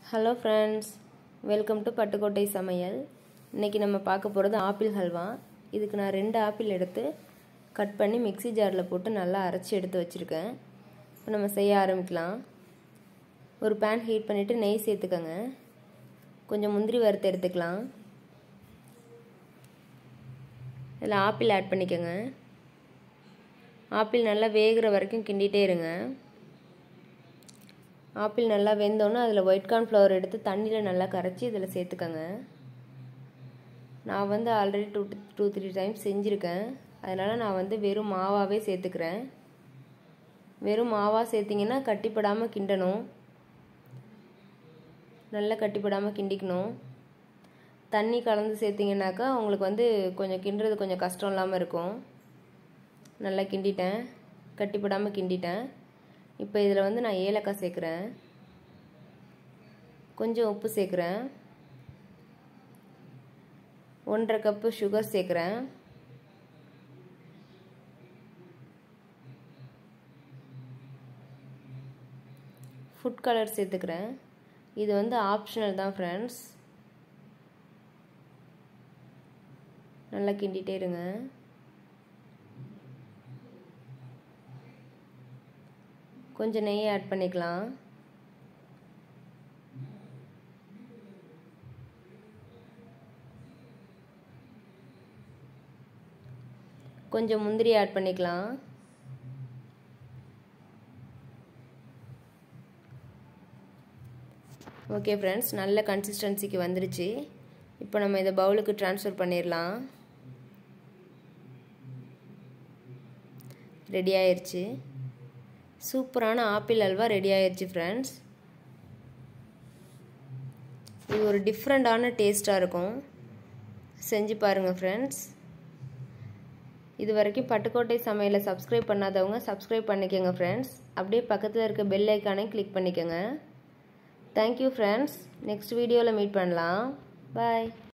hello friends welcome to Pattukkottai சமையல் இன்றைக்கி நம்ம பார்க்க போகிறது ஆப்பிள் ஹல்வா இதுக்கு நான் ரெண்டு ஆப்பிள் எடுத்து கட் பண்ணி மிக்ஸி ஜாரில் போட்டு நல்லா அரைச்சி எடுத்து வச்சுருக்கேன் இப்போ நம்ம செய்ய ஆரம்பிக்கலாம் ஒரு பேன் ஹீட் பண்ணிவிட்டு நெய் சேர்த்துக்கோங்க கொஞ்சம் முந்திரி வறுத்து எடுத்துக்கலாம் இதில் ஆப்பிள் ஆட் பண்ணிக்கோங்க ஆப்பிள் நல்லா வேகிற வரைக்கும் கிண்டிகிட்டே இருங்க ஆப்பிள் நல்லா வெந்தோன்னே அதில் ஒயிட் கார்ன் ஃப்ளவர் எடுத்து தண்ணியில் நல்லா கரைச்சி இதில் சேர்த்துக்கோங்க நான் வந்து already two two three times செஞ்சுருக்கேன் அதனால் நான் வந்து வெறும் மாவாகவே சேர்த்துக்கிறேன் வெறும் மாவாக சேர்த்திங்கன்னா கட்டிப்படாமல் கிண்டணும் நல்லா கட்டிப்படாமல் கிண்டிக்கணும் தண்ணி கலந்து சேர்த்திங்கனாக்கா உங்களுக்கு வந்து கொஞ்சம் கிண்டுறது கொஞ்சம் கஷ்டம் இல்லாமல் இருக்கும் நல்லா கிண்டிட்டேன் கட்டிப்படாமல் கிண்டிட்டேன் இப்போ இதில் வந்து நான் ஏலக்காய் சேர்க்குறேன் கொஞ்சம் உப்பு சேர்க்குறேன் ஒன்றரை கப்பு சுகர் சேர்க்குறேன் ஃபுட் கலர் சேர்த்துக்கிறேன் இது வந்து ஆப்ஷனல் தான் ஃப்ரெண்ட்ஸ் நல்லா கிண்டிகிட்டே இருங்க கொஞ்சம் நெய் ஆட் பண்ணிக்கலாம் கொஞ்சம் முந்திரி ஆட் பண்ணிக்கலாம் ஓகே ஃப்ரெண்ட்ஸ் நல்ல கன்சிஸ்டன்சிக்கு வந்துருச்சு இப்போ நம்ம இதை பவுலுக்கு ட்ரான்ஸ்ஃபர் பண்ணிடலாம் ரெடி ஆயிடுச்சு சூப்பரான ஆப்பிள் அல்வா ரெடி ஆயிடுச்சு ஃப்ரெண்ட்ஸ் இது ஒரு டிஃப்ரெண்ட்டான டேஸ்ட்டாக இருக்கும் செஞ்சு பாருங்கள் ஃப்ரெண்ட்ஸ் இது வரைக்கும் பட்டுக்கோட்டை சமையலை சப்ஸ்கிரைப் பண்ணாதவங்க சப்ஸ்கிரைப் பண்ணிக்கோங்க ஃப்ரெண்ட்ஸ் அப்படியே பக்கத்தில் இருக்க பெல் ஐக்கானை கிளிக் பண்ணிக்கோங்க தேங்க்யூ ஃப்ரெண்ட்ஸ் நெக்ஸ்ட் வீடியோவில் மீட் பண்ணலாம் பாய்